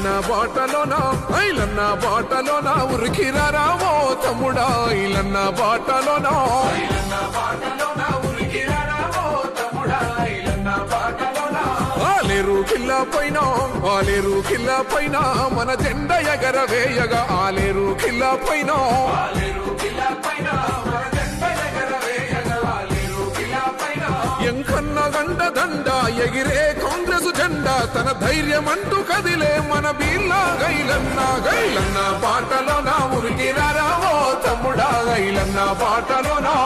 ఐలన్న బాటలోన ఐలన్న బాటలోన ఉరికిరారా ఓ తమ్ముడా ఐలన్న బాటలోన ఐలన్న బాటలోన ఉరికిరారా ఓ తమ్ముడా ఐలన్న బాటలోన ఆలేరు కిల్లా పైన ఆలేరు కిల్లా పైన మన జెండ ఎగర వేయగా ఆలేరు కిల్లా పైన ఆలేరు కిల్లా పైన మన జెండ ఎగర వేయగా ఆలేరు కిల్లా పైన ఎంకన్న గండ దండ ఎగిరే కాంగ్రెస్ జెండా తన ధైర్యం అంటూ కదిలే మన బీల్లా గైలన్న గైలన్న పాటలో నా ఉరికి రారా ఓ తమ్ముడా గైలన్న పాటలోనా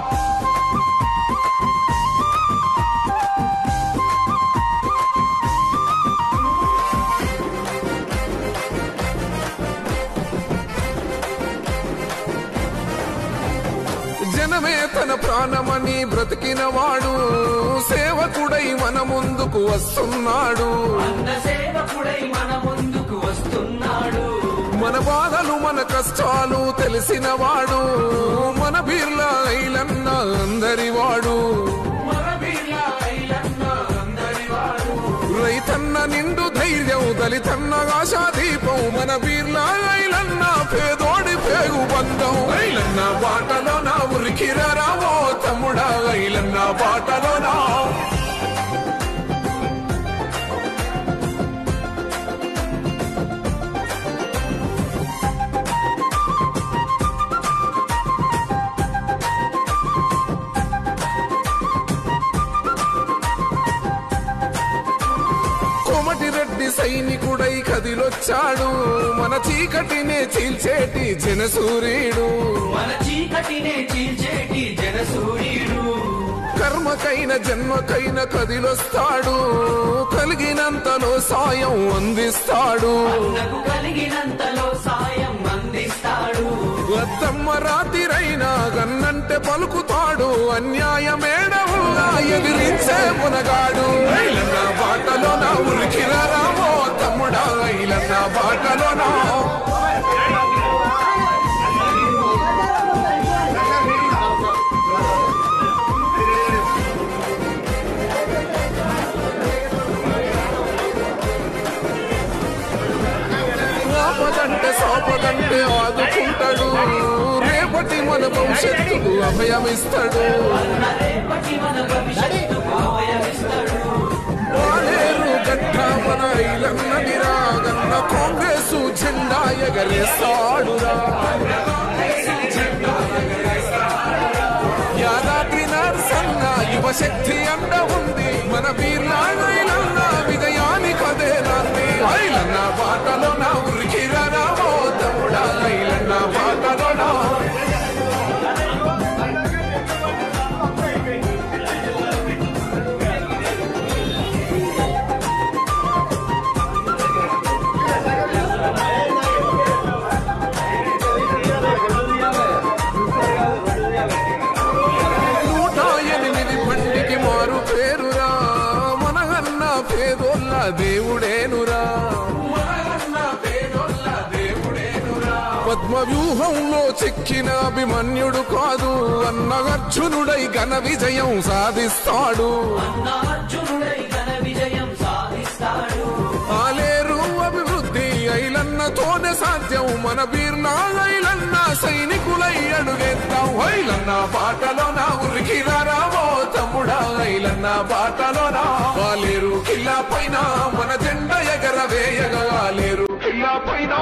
జనమే తన ప్రాణమని బ్రతికిన వాడు సేవకుడై మన ముందుకు వస్తున్నాడు అన్న సేవకుడై మన ముందుకు వస్తున్నాడు మన బాధలు మన కష్టాలు తెలిసిన వాడు మన బీర్ల ఐలన్న అందరి వాడు మన వీళ్ళ ఐలన్న అందరి వాడు రైతన్న నిండు ధైర్యం దళితన్న ఆశా దీపం మన బీర్ల ఐలన్న పేదోడి పేగు బంధం ఐలన్న బాటలో నా ఉరికిరారా ఓ తమ్ముడా ఐలన్న బాటలో నా కోమటి రెడ్డి సైనికుడై కదిలొచ్చాడు మన చీకటినే చీల్చేటి జనసూర్యుడు మన చీకటినే చీల్చేటి జనసూర్యుడు కర్మకైన జన్మకైన కదిలొస్తాడు కలిగినంతలో సాయం అందిస్తాడు అన్నకు కలిగినంతలో సాయం అందిస్తాడు అత్తమ్మ రాతిరైనా గన్నంటే పలుకుతాడు అన్యాయమేడవుల్లా ఎదిరించే మునగాడు ఐలన్న బాటలో నా ఉరికిరారా ఓ తమ్ముడా ఐలన్న బాటలో నా ఆపదంటే సాపదంటే ఆదుకుంటాడు రేపటి మన భవిష్యత్తుకు అభయమిస్తాడు అన్న రేపటి మన భవిష్యత్తుకు అభయమిస్తాడు వాలేరు గట్ట మన ఐలన్న నిరాగన్న కాంగ్రెస్ జెండా ఎగరేస్తాడురా యాదాద్రి నరసన్న యువశక్తి అండ ఉంది మన వీర్లాగైలన్న విజయానికి అదే నాంది ఐలన్న బాటలో నా ఉరికిరారా ఓ తమ్ముడా ఐలన్న బాటలో నా నూట ఎనిమిది పండికి మారు పేరురా మనగన్న పేదోళ్ళ దేవుడేనురా మనగన్న పేదోళ్ళ దేవుడేనురా పద్మ వ్యూహంలో చెక్కిన అభిమన్యుడు కాదు అన్న అర్జునుడై ఘన విజయం సాధిస్తాడు అన్న అర్జునుడై ఘన విజయం సాధిస్తాడు ఆలేరు అభివృద్ధి ఐలన్నతోనే సాధ్యం మన వీర్నా ఐలన్న సైనికులై అడుగేద్దాం ఐలన్న బాటలో నా ఉరికిరారా ఓ తమ్ముడా ఐలన్న బాటలో నా ఆలేరు కిల్లా పైన మన జెండ ఎగర వేయగా ఆలేరు కిల్లా పైన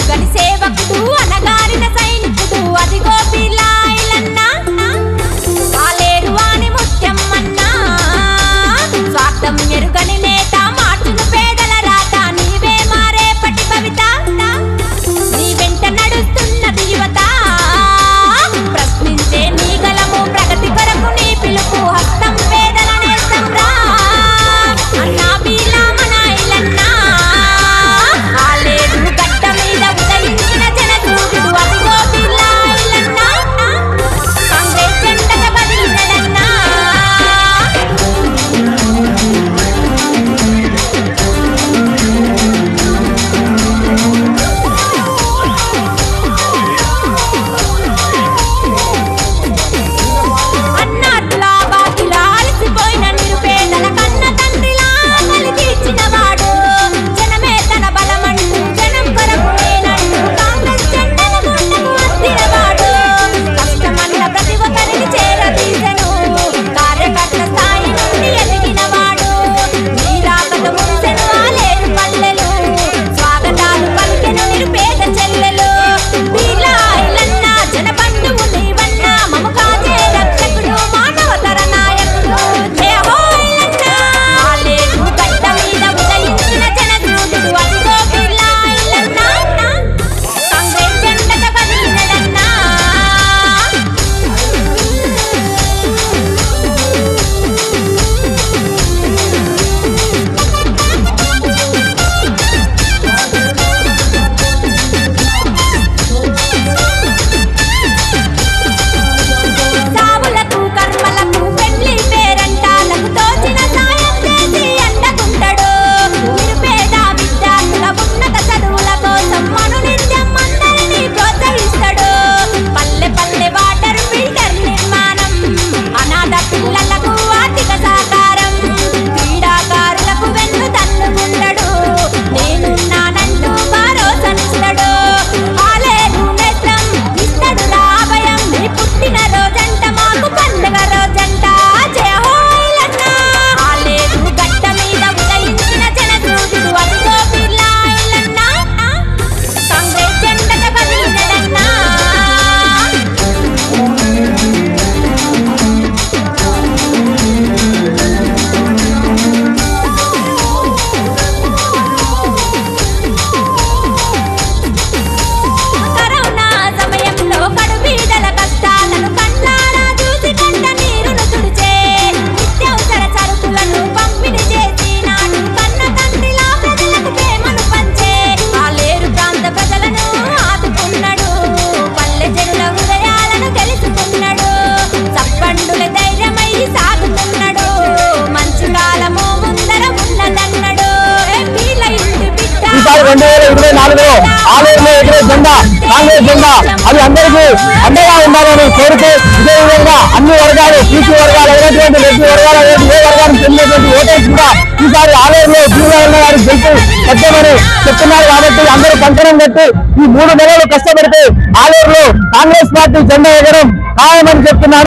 ఎరుగని సేవకుడు అనగారిన సైనికుడు అదిగో పిల్లాయిలన్న కాలేరు వాని ముత్యమ్మన్నా స్వార్థం ఎరుగని నేత మార్చును పేదల రాత నీవే మారే పటి కవిత నీ వెంట నడుస్తున్నది యువత ప్రశ్నించే నీ గలము ప్రగతి కొరకు నీ పిలుపు హస్తం పేదల నేస్తం రా అన్నా బీలా మనాయిలన్నా ఆలేరు గట్ట మీద ఉదయించిన జనదూతుడు అదిగో బిల్లాయిలన్నా కాంగ్రెస్ జెండగా బదిలినడన్నా అన్నట్లా బాటిలా అలసిపోయిన నిరుపేదల కన్న తండ్రిలా ఆకలి తీర్చిన వాడు జనమే తన బలమంటూ జనం కొరకు నేనంటూ కాంగ్రెస్ జెండను గుండెకు అద్దిన వాడు కష్టమన్న ప్రతి ఒక్కరిని చేరదీసెను కార్యకర్త స్థాయి నుండి ఎదిగిన వాడు నీరాకత మురిసెను ఆలేరు పల్లెలు స్వాగతాలు పలికెను నిరుపేద చెల్లెలు వీలాయిలన్న జనబంధువు నీవన్నా మము కాచే రక్షకుడు మానవతర నాయకుడు జయ హోయిలన్న ఆలేరు గడ్డ మీద ఉదయించిన జనదూతుడు అదిగో వీలాయిలన్న కాంగ్రెస్ జెండగా కదిలినడన్నా సావులకు కర్మలకు పెళ్లి పేరంటాలకు తోచిన సాయం చేసి అండకుంటాడు నిరుపేద విద్యార్థుల ఉన్నత చదువుల కోసం మను నిత్యం అందరినీ ప్రోత్సహిస్తాడు పల్లె పల్లె వాటర్ ఫిల్టర్ నిర్మాణం అనాథ పిల్లలకు ఆర్థిక సహకారం క్రీడాకారులకు వెన్ను తన్నుకుంటాడు నేనున్నానంటూ భరోసనిస్తాడు ఆలేరు నేత్రం ఇస్తాడు రాభయం నీ పుట్టిన రోజంట మాకు పండుగ రోజంట జయ హోయిలన్న ఆలేరు గట్ట మీద ఉదయించిన జనదూతుడు అదిగో బిర్లాయిలన్న కాంగ్రెస్ జెండగా కదిలినడన్నా కరోనా సమయంలో కడుబీదల కష్టాలను కళ్ళారా చూసి కంట నీరును తుడిచే నిత్యావసర సరుకులను పంపిణీ చేసి నాడు కన్న తండ్రిలా ప్రజలకు ప్రేమను పంచే ఆలేరు ప్రాంత ప్రజలను ఆదుకున్నాడు పల్లె జనుల హృదయాలను తెలుసుకున్నాడు చప్పండుల ధైర్యమై సాగుతున్నాడు మంచి కాలము ముందర ఉన్నదన్నాడు ఏ పీల ఇంటి బిడ్డ ఈసారి రెండు వేల ఇరవై నాలుగులో ఆలయంలో ఎగిరే జెండా కాంగ్రెస్ జెండా అది అందరికీ అండగా ఉండాలని కోరుతూ ఇదే విధంగా అన్ని వర్గాలు పీసీ వర్గాలు అయినటువంటి రెడ్డి వర్గాలు అయినటువంటి ఏ వర్గానికి చెందినటువంటి ఓటర్స్ కూడా ఈసారి ఆలయంలో జీవనారాయణ గారి గెలిచి పెద్దమని చెప్తున్నారు కాబట్టి అందరూ కంకణం కట్టి ఈ మూడు నెలలు కష్టపడితే ఆలయంలో కాంగ్రెస్ పార్టీ జెండా ఎగరం ఖాయమని చెప్తున్నారు